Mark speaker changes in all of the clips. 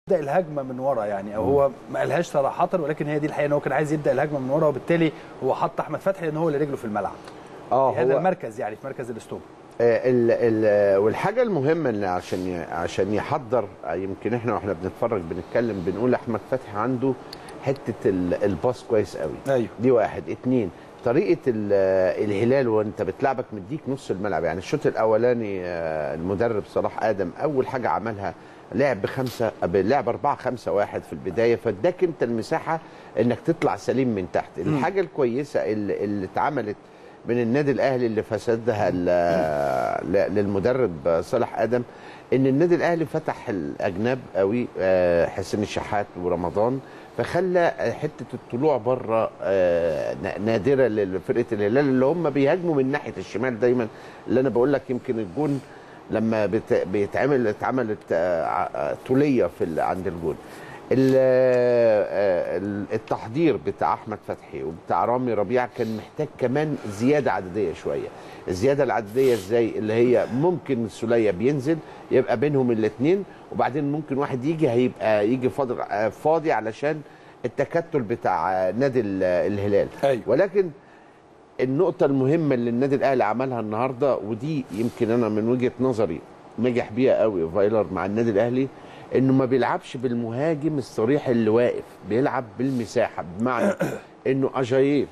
Speaker 1: يبدا الهجمه من ورا يعني او هو ما قالهاش صراحه ولكن هي دي الحقيقه ان هو كان عايز يبدا الهجمه من ورا وبالتالي هو حط احمد فتحي لان هو اللي رجله في الملعب
Speaker 2: اه
Speaker 1: في هذا
Speaker 2: هو
Speaker 1: المركز يعني في مركز الاستوب
Speaker 2: آه، ال ال والحاجه المهمه اللي عشان ي- عشان يحضر آه، يمكن احنا واحنا بنتفرج بنتكلم بنقول احمد فتحي عنده حته ال- الباص كويس قوي
Speaker 1: ايوه
Speaker 2: دي واحد اتنين طريقه ال- الهلال وانت بتلعبك مديك نص الملعب يعني الشوط الاولاني آه، المدرب صلاح ادم اول حاجه عملها لعب بخمسه لعب أربعة خمسة واحد في البدايه فاداك انت المساحه انك تطلع سليم من تحت الحاجه الكويسه اللي, اللي اتعملت من النادي الاهلي اللي فسدها ل- ل- للمدرب صالح ادم ان النادي الاهلي فتح الاجناب قوي آه، حسين الشحات ورمضان فخلى حته الطلوع بره آه، ن- نادره لفرقه الهلال اللي هم بيهاجموا من ناحيه الشمال دايما اللي انا بقول لك يمكن الجون لما بت- بيتعمل اتعملت آه، ع- طوليه في ال- عند الجون ال- آه، ال- التحضير بتاع احمد فتحي وبتاع رامي ربيعه كان محتاج كمان زياده عدديه شويه الزياده العدديه ازاي اللي هي ممكن السوليه بينزل يبقى بينهم الاثنين وبعدين ممكن واحد يجي هيبقى يجي فاضي آه، فاضي علشان التكتل بتاع آه، نادي ال- الهلال
Speaker 1: أيوة.
Speaker 2: ولكن النقطة المهمة اللي النادي الأهلي عملها النهاردة ودي يمكن أنا من وجهة نظري نجح بيها قوي فايلر مع النادي الأهلي إنه ما بيلعبش بالمهاجم الصريح اللي واقف بيلعب بالمساحة بمعنى إنه أجاييه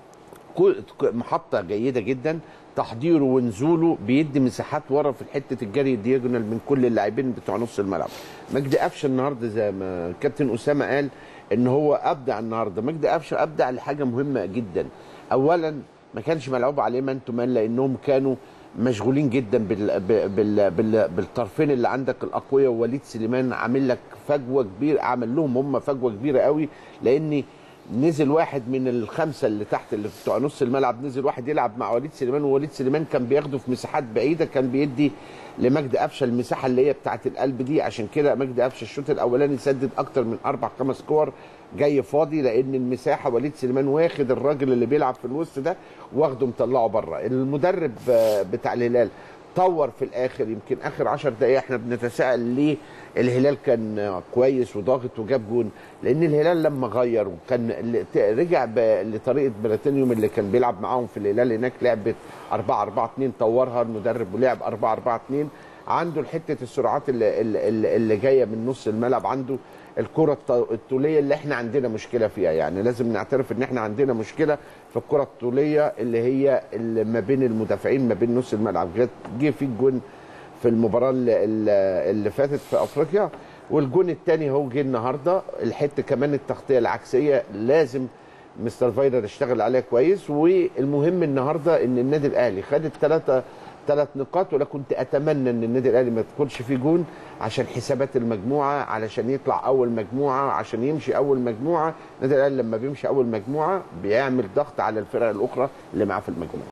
Speaker 2: كل- محطة جيدة جدا تحضيره ونزوله بيدي مساحات ورا في حته الجري الدياجونال من كل اللاعبين بتوع نص الملعب مجدي قفشه النهارده زي ما كابتن اسامه قال ان هو ابدع النهارده مجدي قفشه ابدع لحاجه مهمه جدا اولا ما كانش ملعوب عليه مان تو مان لانهم كانوا مشغولين جدا بال... بال... بال... بال... بالطرفين اللي عندك الاقوياء ووليد سليمان عامل لك فجوه كبيره عمل لهم هم فجوه كبيره قوي لان نزل واحد من الخمسه اللي تحت اللي بتوع نص الملعب نزل واحد يلعب مع وليد سليمان ووليد سليمان كان بياخده في مساحات بعيده كان بيدي لمجدي قفشه المساحه اللي هي بتاعه القلب دي عشان كده مجدي قفشه الشوط الاولاني سدد اكتر من اربع خمس كور جاي فاضي لان المساحه وليد سليمان واخد الراجل اللي بيلعب في الوسط ده واخده مطلعه بره المدرب آه، بتاع الهلال طور في الاخر يمكن اخر 10 دقائق احنا بنتساءل ليه الهلال كان كويس وضاغط وجاب جون لان الهلال لما غير وكان ل- ت- رجع ب- لطريقه بريتانيوم اللي كان بيلعب معاهم في الهلال هناك لعبت 4 4 2 طورها المدرب ولعب 4 4 2 عنده حته السرعات اللي, اللي, اللي جايه من نص الملعب عنده الكره الط- الطوليه اللي احنا عندنا مشكله فيها يعني لازم نعترف ان احنا عندنا مشكله في الكره الطوليه اللي هي اللي ما بين المدافعين ما بين نص الملعب جت- جه في الجون في المباراه اللي, اللي فاتت في افريقيا والجون الثاني هو جه النهارده الحته كمان التغطيه العكسيه لازم مستر فايلر اشتغل عليها كويس والمهم النهارده ان النادي الاهلي خد الثلاثه ثلاث نقاط ولا كنت اتمنى ان النادي الاهلي ما تدخلش فيه جون عشان حسابات المجموعه علشان يطلع اول مجموعه عشان يمشي اول مجموعه النادي الاهلي لما بيمشي اول مجموعه بيعمل ضغط على الفرق الاخرى اللي معاه في المجموعه